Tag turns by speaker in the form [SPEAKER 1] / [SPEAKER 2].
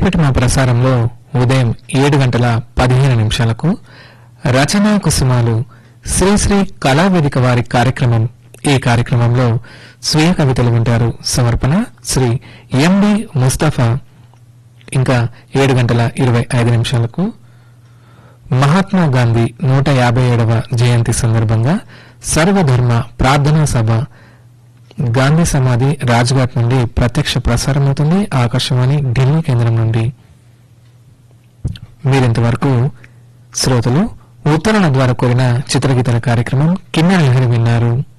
[SPEAKER 1] రేపటి మా ప్రసారంలో ఉదయం ఏడు గంటల పదిహేను నిమిషాలకు రచనా కుసుమాలు శ్రీశ్రీ కళావేదిక వారి కార్యక్రమం ఈ కార్యక్రమంలో స్వీయ కవితలు వింటారు సమర్పణ శ్రీ ఎండి ముస్తఫా ఇంకా ఏడు గంటల ఇరవై ఐదు నిమిషాలకు మహాత్మా గాంధీ నూట యాభై ఏడవ జయంతి సందర్భంగా సర్వధర్మ ప్రార్థనా సభ గాంధీ సమాధి రాజ్ఘాట్ నుండి ప్రత్యక్ష ప్రసారమవుతుంది ఆకాశవాణి ఢిల్లీ కేంద్రం నుండి మీరింతవరకు శ్రోతలు ఉత్తరాల ద్వారా కోరిన చిత్రగీతల కార్యక్రమం కిన్నెర లహరి విన్నారు